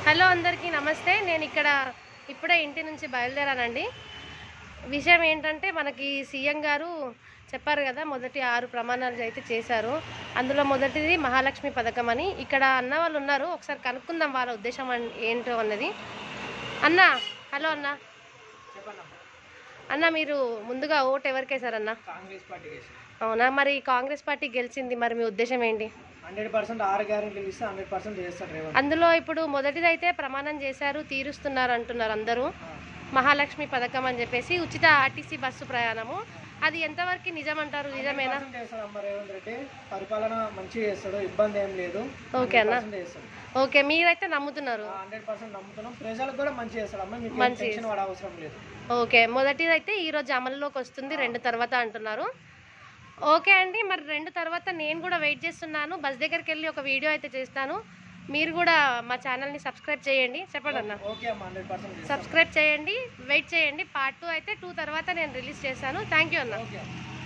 Hello అందరికీ నమస్తే నేను ఇక్కడ ఇప్పుడే ఇంటి నుంచి బయలుదేరానండి విషయం ఏంటంటే మనకి సీఎం గారు చెప్పారు కదా మొదటి ఆరు ప్రమాణాలు అయితే చేశారు అందులో మొదటిది మహాలక్ష్మి పథకం అని ఇక్కడ అన్న వాళ్ళు ఉన్నారు ఒకసారి కనుక్కుందాం వాళ్ళ ఉద్దేశం అన్- ఏంటో అన్నది అన్న హలో అన్న అన్న మీరు ముందుగా ఓటు ఎవరికి వేశారన్న కాంగ్రెస్ పార్టీకి వేసి అవునా మరి కాంగ్రెస్ పార్టీ గెలిచింది మరి మీ ఉద్దేశం ఏంటి హండ్రెడ్ పర్సెంట్ ఆరు గ్యారెంటీలు ఇస్తే హండ్రెడ్ పర్సెంట్ చేస్తాడు రేవంత్ అందులో ఇప్పుడు మొదటిదైతే ప్రమాణం చేశారు తీరుస్తున్నారు అంటున్నారు అందరూ ఆ. మహాలక్ష్మి పథకం అని చెప్పేసి ఉచిత ఆర్టీసీ బస్సు ప్రయాణము అది ఎంతవరకు నిజం అంటారు నిజమేనా 100% చేస్తాడు అమ్మ రేవంత్ రెడ్డి పరిపాలన మంచిగా చేస్తాడు ఇబ్బంది ఏం లేదు ఓకే అన్న 100% చేస్తాడు ఓకే మీరైతే నమ్ముతున్నారు హండ్రెడ్ పర్సెంట్ నమ్ముతున్నాం ప్రజలకు కూడా మంచి చేస్తాడు అమ్మ మీకు మంచి టెన్షన్ పడే అవసరం లేదు ఓకే మొదటిదైతే ఈ రోజు అమలులోకి వస్తుంది రెండు తర్వాత అంటున్నారు ఓకే అండి మరి రెండు తర్వాత నేను కూడా వెయిట్ చేస్తున్నాను బస్ దగ్గరికి వెళ్ళి ఒక వీడియో అయితే చేస్తాను మీరు కూడా మా ఛానల్ని సబ్స్క్రైబ్ చేయండి చెప్పండి అన్న ఓకే అమ్మ హండ్రెడ్ పర్సెంట్ చేస్తాం సబ్స్క్రైబ్ చేయండి వెయిట్ చేయండి పార్ట్ టూ అయితే టూ తర్వాత నేను రిలీజ్ చేశాను థ్యాంక్ యూ అన్న ఓకే అమ్మ